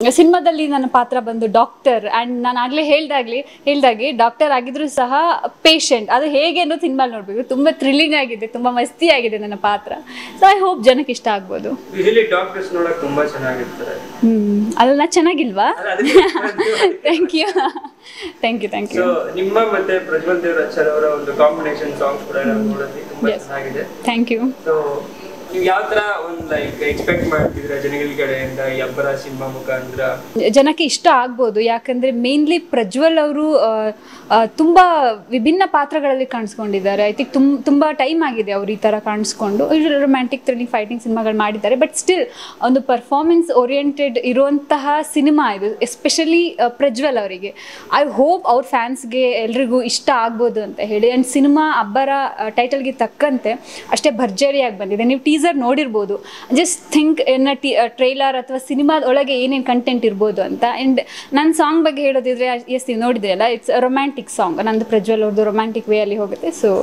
ಸಿನಿಮಾದಲ್ಲಿ ನನ್ನ ಪಾತ್ರ ಬಂದು ಡಾಕ್ಟರ್ ಆ್ಯಂಡ್ ನಾನು ಆಗಲೇ ಹೇಳ್ದಾಗ್ಲಿ ಹೇಳ್ದಾಗೆ ಡಾಕ್ಟರ್ ಆಗಿದ್ರು ಸಹ ಪೇಷಂಟ್ ಅದು ಹೇಗೆ ಅನ್ನೋದು ಸಿನಿಮಾಲಿ ನೋಡಬೇಕು ತುಂಬ ಥ್ರಿಲ್ಲಿಂಗ್ ಆಗಿದೆ ತುಂಬ ಮಸ್ತಿ ಆಗಿದೆ ನನ್ನ ಪಾತ್ರ ಸೊ ಐ ಹೋಪ್ ಜನಕ್ಕೆ ಇಷ್ಟ ಆಗ್ಬೋದು ಯೂಶಲಿ ಡಾಕ್ಟರ್ಸ್ ನೋಡಕ್ ತುಂಬಾ ಚೆನ್ನಾಗಿರ್ತಾರೆ ಹ್ಞೂ ಅಲ್ಲ ಚೆನ್ನಾಗಿಲ್ವಾ ಅಲ್ಲ, ಅದಕ್ಕೆ thank you thank you thank so you ನಿಮ್ಮ ಮತ್ತೆ ಪ್ರಜ್ವಲ್ ದೇವರಾಜ್ ಸರ್ ಅವರ ಒಂದು ಕಾಂಬಿನೇಷನ್ ಸಾಂಗ್ಸ್ ಕೂಡ ನಾವು ನೋಡಿದ್ವಿ ತುಂಬಾ Yes. ಚೆನ್ನಾಗಿದೆ ಥ್ಯಾಂಕ್ ಯು ಸೊ ನೀವು ಯಾವ ತರ ಒಂದು ಲೈಕ್ ಎಕ್ಸ್ಪೆಕ್ಟ್ ಮಾಡ್ತಿದ್ರ ಜನಗಳ ಕಡೆಯಿಂದ ಈ ಅಬ್ಬರ ಸಿನಿಮಾ ಮುಖಾಂತರ ಜನಕ್ಕೆ ಇಷ್ಟ ಆಗ್ಬೋದು ಯಾಕಂದರೆ ಮೇನ್ಲಿ ಪ್ರಜ್ವಲ್ ಅವರು ತುಂಬ ವಿಭಿನ್ನ ಪಾತ್ರಗಳಲ್ಲಿ ಕಾಣಿಸ್ಕೊಂಡಿದ್ದಾರೆ ಐ ಥಿಂಕ್ ತುಂಬ ತುಂಬ ಟೈಮ್ ಆಗಿದೆ ಅವರು ಈ ಥರ ಕಾಣಿಸ್ಕೊಂಡು ರೊಮ್ಯಾಂಟಿಕ್ ಥ್ರಿಲ್ಲಿಂಗ್ ಫೈಟಿಂಗ್ ಸಿನಿಮಾಗಳು ಮಾಡಿದ್ದಾರೆ ಬಟ್ ಸ್ಟಿಲ್ ಒಂದು ಪರ್ಫಾರ್ಮೆನ್ಸ್ ಓರಿಯೆಂಟೆಡ್ ಇರುವಂತಹ ಸಿನಿಮಾ ಇದು ಎಸ್ಪೆಷಲಿ ಪ್ರಜ್ವಲ್ ಅವರಿಗೆ ಐ ಹೋಪ್ ಅವ್ರ ಫ್ಯಾನ್ಸ್ಗೆ ಎಲ್ರಿಗೂ ಇಷ್ಟ ಆಗ್ಬೋದು ಅಂತ ಹೇಳಿ ಆ್ಯಂಡ್ ಸಿನಿಮಾ ಅಬ್ಬರ ಟೈಟಲ್ಗೆ ತಕ್ಕಂತೆ ಅಷ್ಟೇ ಭರ್ಜರಿಯಾಗಿ ಬಂದಿದೆ ನೀವು ಟೀಸರ್ ನೋಡಿರ್ಬೋದು ಜಸ್ಟ್ ಥಿಂಕ್ ಎನ್ನ ಟಿ ಟ್ರೈಲರ್ ಅಥವಾ ಸಿನಿಮಾದ ಒಳಗೆ ಏನೇನು ಕಂಟೆಂಟ್ ಇರ್ಬೋದು ಅಂತ ಆ್ಯಂಡ್ ನನ್ನ ಸಾಂಗ್ ಬಗ್ಗೆ ಹೇಳೋದಿದ್ರೆ ಎಸ್ ನೀವು ನೋಡಿದ್ರಲ್ಲ ಇಟ್ಸ್ ರೊಮ್ಯಾಂಟಿಕ್ ಸಾಂಗ್ ನಂದು ಪ್ರಜ್ವಲ್ ಅವ್ರದ್ದು ರೊಮ್ಯಾಂಟಿಕ್ ವೇ ಅಲ್ಲಿ ಹೋಗುತ್ತೆ ಸೊ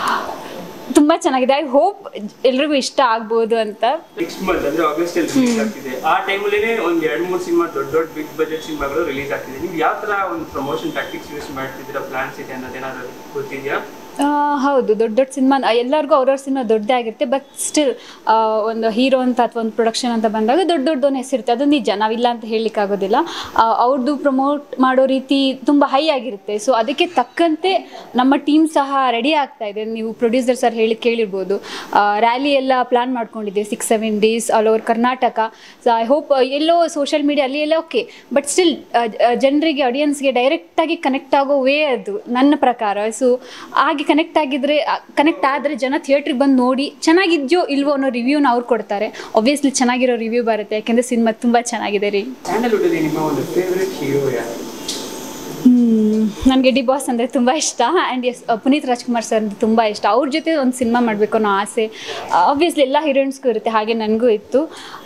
ತುಂಬ ಚೆನ್ನಾಗಿದೆ ಐ ಹೋಪ್ ಎಲ್ರಿಗೂ ಇಷ್ಟ ಆಗ್ಬೋದು ಅಂತ ನೆಕ್ಸ್ಟ್ ಮಂತ್ ಅಂದ್ರೆ ಆಗಸ್ಟ್ ಅಲ್ಲಿ ರಿಲೀಸ್ ಆಗ್ತಿದೆ ಆ ಟೈಮಲ್ಲಿ ಒಂದ್ ಎರಡ್ ಮೂರ್ ಸಿನಿಮಾ ದೊಡ್ಡ ದೊಡ್ಡ ಬಿಗ್ ಬಜೆಟ್ ಸಿನಿಮಾಗಳು ರಿಲೀಸ್ ಆಗ್ತಿದೆ ನೀವು ಯಾವ ತರ ಒಂದು ಪ್ರಮೋಷನ್ ಟ್ಯಾಕ್ಟಿಕ್ಸ್ ಯೂಸ್ ಮಾಡ್ತಿದ್ದೀರಾ ಪ್ಲಾನ್ಸ್ ಇದೆ ಅನ್ನೋದೇನಾದ್ರು ಗೊತ್ತಿದ್ಯಾ ಆ, ಹೌದು ದೊಡ್ಡ ದೊಡ್ಡ ಸಿನಿಮಾ ಎಲ್ಲರಿಗೂ ಅವ್ರವ್ರ ಸಿನಿಮಾ ದೊಡ್ಡದೇ ಆಗಿರುತ್ತೆ ಬಟ್ ಸ್ಟಿಲ್ ಒಂದು ಹೀರೋ ಅಂತ ಅಥವಾ ಒಂದು ಪ್ರೊಡಕ್ಷನ್ ಅಂತ ಬಂದಾಗ ದೊಡ್ಡ ದೊಡ್ಡದೊಂದು ಹೆಸರಿರುತ್ತೆ ಅದು ನಿಜ ನಾವಿಲ್ಲ ಅಂತ ಹೇಳಲಿಕ್ಕಾಗೋದಿಲ್ಲ ಅವ್ರದ್ದು ಪ್ರಮೋಟ್ ಮಾಡೋ ರೀತಿ ತುಂಬ ಹೈ ಆಗಿರುತ್ತೆ ಸೊ ಅದಕ್ಕೆ ತಕ್ಕಂತೆ ನಮ್ಮ ಟೀಮ್ ಸಹ ರೆಡಿ ಆಗ್ತಾ ಇದೆ ನೀವು ಪ್ರೊಡ್ಯೂಸರ್ ಸರ್ ಹೇಳಿ ಕೇಳಿರ್ಬೋದು ರ್ಯಾಲಿ ಎಲ್ಲ ಪ್ಲಾನ್ ಮಾಡ್ಕೊಂಡಿದ್ದೀವಿ six seven days all over Karnataka so I hope ಎಲ್ಲೋ ಸೋಷಿಯಲ್ ಮೀಡಿಯಾ ಅಲ್ಲಿ ಎಲ್ಲ ಓಕೆ ಬಟ್ ಸ್ಟಿಲ್ ಜನರಿಗೆ ಆಡಿಯನ್ಸ್ಗೆ ಡೈರೆಕ್ಟಾಗಿ ಕನೆಕ್ಟ್ ಆಗೋ ವೇ ಅದು ನನ್ನ ಪ್ರಕಾರ ಸೊ ಹಾಗೆ ಕನೆಕ್ಟ್ ಆಗಿದ್ರೆ ಕನೆಕ್ಟ್ ಆದರೆ ಜನ ಥಿಯೇಟ್ರಿಗೆ ಬಂದು ನೋಡಿ ಚೆನ್ನಾಗಿದ್ಯೋ ಇಲ್ವೋ ಅನ್ನೋ ರಿವ್ಯೂನ ಅವ್ರು ಕೊಡ್ತಾರೆ ಒಬ್ವಿಯಸ್ಲಿ ಚೆನ್ನಾಗಿರೋ ರಿವ್ಯೂ ಬರುತ್ತೆ ಯಾಕೆಂದರೆ ಸಿನಿಮಾ ತುಂಬ ಚೆನ್ನಾಗಿದೆ ರೀ ಸ್ಯಾಂಡಲ್ವುಡ್ ಅಲ್ಲಿ ನಿಮ್ಮ ಒಂದು ಫೇವ್ರೆಟ್ ಹೀರೋ ಯಾರು ನನಗೆ ಡಿ ಬಾಸ್ ಅಂದರೆ ತುಂಬ ಇಷ್ಟ and yes Puneeth Rajkumar sir ಅಂದರೆ ತುಂಬ ಇಷ್ಟ ಅವ್ರ ಜೊತೆ ಒಂದು ಸಿನಿಮಾ ಮಾಡಬೇಕು ಅನ್ನೋ ಆಸೆ ಆಬ್ವಿಯಸ್ಲಿ ಎಲ್ಲ ಹೀರೋಯಿನ್ಸ್ಗೂ ಇರುತ್ತೆ ಹಾಗೆ ನನಗೂ ಇತ್ತು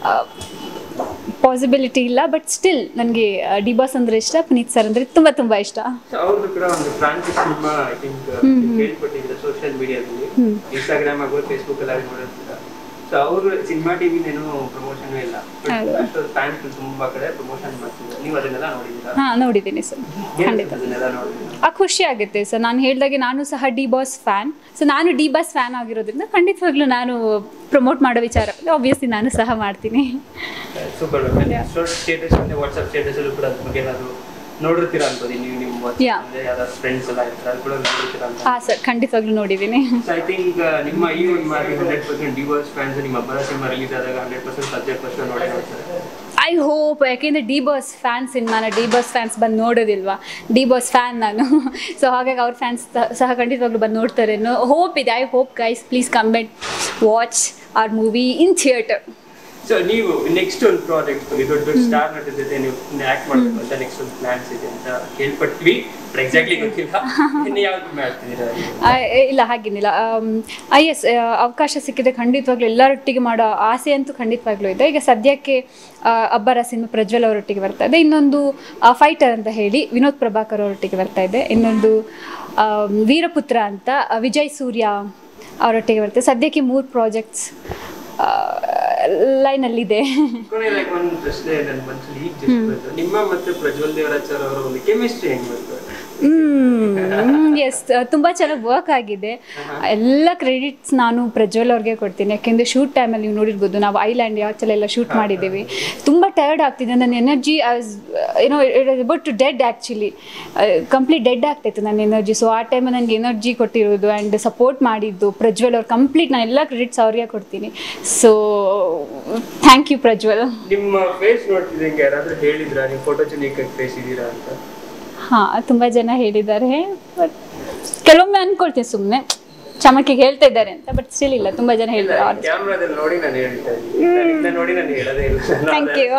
ಪಾಸಿಬಿಲಿಟಿ ಇಲ್ಲ ಬಟ್ ಸ್ಟಿಲ್ ನನಗೆ ಡಿ ಬಾಸ್ ಅಂದರೆ ಇಷ್ಟ ಪುನೀತ್ ಸರ್ ಅಂದರೆ ತುಂಬ ತುಂಬ ಇಷ್ಟ ಸೊ ಅವ್ರದ್ದು ಕೂಡ ಒಂದು ಫ್ರಾಂಚೈಸ್ ಸಿನಿಮಾ ಐ ಥಿಂಕ್ ಕೇಳ್ಪಟ್ಟಿದ್ರೆ ಸೋಷಿಯಲ್ ಮೀಡಿಯಾದಲ್ಲಿ ಇನ್ಸ್ಟಾಗ್ರಾಮ್ ಆಗೋ ಫೇಸ್ಬುಕ್ ಎಲ್ಲ ನೋಡಿರ್ತೀರ ಸೊ ಅವರು ಸಿನಿಮಾ ಟಿವಿನೇನು ಪ್ರಮೋಷನ್ ಇಲ್ಲ ಹೌದು. ಅಷ್ಟೊಂದು ಫ್ಯಾನ್ಸ್ ತುಂಬಾ ಕಡೆ ಪ್ರಮೋಷನ್ ಮಾಡ್ತಿದ್ದಾರೆ ನೀವು ಅದನ್ನೆಲ್ಲ ನೋಡಿದ್ದೀರಾ ಹಾಂ ನೋಡಿದ್ದೀನಿ ಸರ್ ಖಂಡಿತ ಅದನ್ನೆಲ್ಲ ನೋಡಿದ್ದೀರಾ ಆ ಖುಷಿ ಆಗುತ್ತೆ ಸರ್ ನಾನು ಹೇಳಿದಾಗೆ ನಾನು ಸಹ ಡಿ ಬಾಸ್ ಫ್ಯಾನ್ ಸೊ ನಾನು ಡಿ ಬಾಸ್ ಫ್ಯಾನ್ ಆಗಿರೋದ್ರಿಂದ ಖಂಡಿತವಾಗ್ಲೂ ನಾನು ಪ್ರಮೋಟ್ ಮಾಡೋ ವಿಚಾರ ಆಬ್ವಿಯಸ್ಲಿ ನಾನು ಸಹ ಮಾಡ್ತೀನಿ ಸೂಪರ್ ಸ್ಟೇಟಸ್ ಮತ್ತೆ ವಾಟ್ಸ್ಆಪ್ ಸ್ಟೇಟಸ್ ಅಲ್ಲೂ ಕೂಡ ಅದ್ರ ಬಗ್ಗೆ ಏನಾದ್ರು ನೋಡಿರ್ತೀರಾ ಅನ್ಕೋದಿ ನೀವು ನಿಮ್ಮ Yeah. ಅಂದ್ರೆ ಯಾವ್ದಾದ್ರು ಫ್ರೆಂಡ್ಸ್ ಎಲ್ಲ ಇರ್ತಾರೆ ಅದು ಕೂಡ ನೋಡಿರ್ತೀರಾ ಅಂತ ಹಾಂ ಸರ್ ಖಂಡಿತವಾಗ್ಲೂ ನೋಡಿದ್ದೀನಿ ಸೊ ಐ ಥಿಂಕ್ ನಿಮ್ಮ ಈ ಒಂದು mark hundred percent diverse fans ನಿಮ್ಮ ಅಬ್ಬರ ಸಿನಿಮಾ ರಿಲೀಸ್ ಆದಾಗ ಹಂಡ್ರೆಡ್ ಪರ್ಸೆಂಟ್ ಸಬ್ಜೆಕ್ಟ್ ಫಸ್ಟ್ ನೋಡೇ ನೋಡ್ತಾರೆ ಐ ಹೋಪ್ ಯಾಕೆಂದರೆ ಡಿ ಬಾಸ್ ಫ್ಯಾನ್ ಸಿನಿಮಾನ ಡಿ ಬಾಸ್ ಫ್ಯಾನ್ಸ್ ಬಂದು ನೋಡೋದಿಲ್ವಾ ಡಿ ಬಾಸ್ ಫ್ಯಾನ್ ನಾನು ಸೊ ಹಾಗಾಗಿ ಅವ್ರ ಫ್ಯಾನ್ಸ್ ಸಹ ಖಂಡಿತವಾಗ್ಲೂ ಬಂದು ನೋಡ್ತಾರೆ ಹೋಪ್ ಇದೆ I hope guys please comment watch our movie in theatre so ನೀವು ನೆಕ್ಸ್ಟ್ ಒಂದು ಪ್ರಾಜೆಕ್ಟ್ ಬಗ್ಗೆ ದೊಡ್ಡ ದೊಡ್ಡ ಸ್ಟಾರ್ ನಟರ ಜೊತೆ ನೀವು ಆಕ್ಟ್ ಮಾಡಬೇಕು ಅಂತ ನೆಕ್ಸ್ಟ್ ಒಂದು ಪ್ಲಾನ್ಸ್ ಇದೆ ಅಂತ ಕೇಳ್ಪಟ್ವಿ ಬಟ್ ಎಕ್ಸಾಕ್ಟ್ಲಿ ಗೊತ್ತಿಲ್ಲ ಇನ್ನು ಯಾವ್ದು ಮಾಡ್ತಿದ್ದೀರಾ ಆ, ಇಲ್ಲ ಹಾಗೇನಿಲ್ಲ ಐ ಎಸ್ ಅವಕಾಶ ಸಿಕ್ಕಿದ್ರೆ ಖಂಡಿತವಾಗ್ಲೂ ಎಲ್ಲರೊಟ್ಟಿಗೆ ಮಾಡೋ ಆಸೆ ಅಂತೂ ಖಂಡಿತವಾಗ್ಲೂ ಇದೆ ಈಗ ಸದ್ಯಕ್ಕೆ ಆ, ಅಬ್ಬರ ಸಿನಿಮಾ ಪ್ರಜ್ವಲ್ ಅವರೊಟ್ಟಿಗೆ ಬರ್ತಾ ಇದೆ ಇನ್ನೊಂದು ಫೈಟರ್ ಅಂತ ಹೇಳಿ ವಿನೋದ್ ಪ್ರಭಾಕರ್ ಅವರೊಟ್ಟಿಗೆ ಬರ್ತಾ ಇದೆ ಇನ್ನೊಂದು ಆ, ವೀರಪುತ್ರ ಅಂತ ಆ, ವಿಜಯ್ ಸೂರ್ಯ ಅವರೊಟ್ಟಿಗೆ ಬರ್ತದೆ ಸದ್ಯಕ್ಕೆ ಮೂರು ಪ್ರಾಜೆಕ್ಟ್ಸ್ ಲೈನಲ್ಲಿದೆ ಕೊನೆಯದಾಗಿ ಒಂದು ಪ್ರಶ್ನೆ ನನ್ನ ಮನಸ್ಸಲ್ಲಿ ಈಗ just ಬಂತು. ನಿಮ್ಮ ಮತ್ತೆ ಪ್ರಜ್ವಲ್ ದೇವರಾಜ್ ಸರ್ ಅವರ ಒಂದು ಕೆಮಿಸ್ಟ್ರಿ ಹೆಂಗ್ ಬಂತು ಎಸ್ ತುಂಬ ಚೆನ್ನಾಗಿ ವರ್ಕ್ ಆಗಿದೆ ಎಲ್ಲ ಕ್ರೆಡಿಟ್ಸ್ ನಾನು ಪ್ರಜ್ವಲ್ ಅವ್ರಿಗೆ ಕೊಡ್ತೀನಿ ಯಾಕೆಂದರೆ ಶೂಟ್ ಟೈಮಲ್ಲಿ ನೀವು ನೋಡಿರ್ಬೋದು ನಾವು ಐಲ್ಯಾಂಡ್ ಯಾವತ್ತಲ್ಲೆಲ್ಲ ಶೂಟ್ ಮಾಡಿದ್ದೀವಿ ತುಂಬ ಟಯರ್ಡ್ ಆಗ್ತಿದೆ ನನ್ನ ಎನರ್ಜಿ ಆಸ್ ಏನೋ it about to dead actually complete dead ಆಗ್ತಾಯಿತ್ತು ನನ್ನ ಎನರ್ಜಿ ಸೊ ಆ ಟೈಮ್ ನನಗೆ ಎನರ್ಜಿ ಕೊಟ್ಟಿರೋದು ಆ್ಯಂಡ್ ಸಪೋರ್ಟ್ ಮಾಡಿದ್ದು ಪ್ರಜ್ವಲ್ ಅವ್ರು ಕಂಪ್ಲೀಟ್ ನಾನು ಎಲ್ಲ ಕ್ರೆಡಿಟ್ಸ್ ಅವ್ರಿಗೆ ಕೊಡ್ತೀನಿ ಸೊ ಥ್ಯಾಂಕ್ ಯು ಪ್ರಜ್ವಲ್ ನಿಮ್ಮ ಫೇಸ್ ನೋಡ್ತಿದ್ದಂಗೆ ಯಾರಾದ್ರೂ ಹೇಳಿದ್ರ ನೀವು ಫೋಟೋಜೆನಿಕ್ ಫೇಸ್ ಇದ್ದೀರಾ ಅಂತ ಹಾಂ ತುಂಬ ಜನ ಹೇಳಿದ್ದಾರೆ ಬಟ್ ಕೆಲವೊಮ್ಮೆ ಅನ್ಕೊಳ್ತೀನಿ ಸುಮ್ಮನೆ ಚಮಕಿಗೆ ಹೇಳ್ತಾ ಇದ್ದಾರೆ ಅಂತ ಬಟ್ ಸ್ಟಿಲ್ ಇಲ್ಲ ತುಂಬ ಜನ ಹೇಳ್ತಾರೆ ಕ್ಯಾಮ್ರಾದಲ್ಲಿ ನೋಡಿ ನಾನು ಹೇಳ್ತಾ ಇದ್ದೀನಿ ನೋಡಿ ನಾನು ಹೇಳೋದೇ ಇಲ್ಲ Thank you.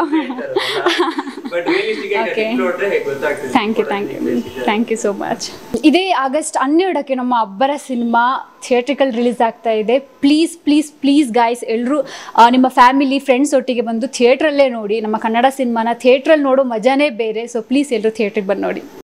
But realistic Okay. ನೋಡ್ರೆ ಗೊತ್ತಾಗ್ತದೆ thank you thank you thank you so much ಇದೇ ಆಗಸ್ಟ್ ಹನ್ನೆರಡಕ್ಕೆ ನಮ್ಮ ಅಬ್ಬರ ಸಿನಿಮಾ ಥಿಯೇಟ್ರಿಕಲ್ ರಿಲೀಸ್ ಆಗ್ತಾ ಇದೆ ಪ್ಲೀಸ್ ಪ್ಲೀಸ್ ಪ್ಲೀಸ್ ಗಾಯ್ಸ್ ಎಲ್ಲರೂ ನಿಮ್ಮ ಫ್ಯಾಮಿಲಿ ಫ್ರೆಂಡ್ಸ್ ಒಟ್ಟಿಗೆ ಬಂದು ಥಿಯೇಟ್ರಲ್ಲೇ ನೋಡಿ ನಮ್ಮ ಕನ್ನಡ ಸಿನಿಮಾನ ಥಿಯೇಟ್ರಲ್ಲಿ ನೋಡೋ ಮಜಾನೇ ಬೇರೆ ಸೊ ಪ್ಲೀಸ್ ಎಲ್ಲರೂ ಥಿಯೇಟ್ರಿಗೆ ಬಂದು ನೋಡಿ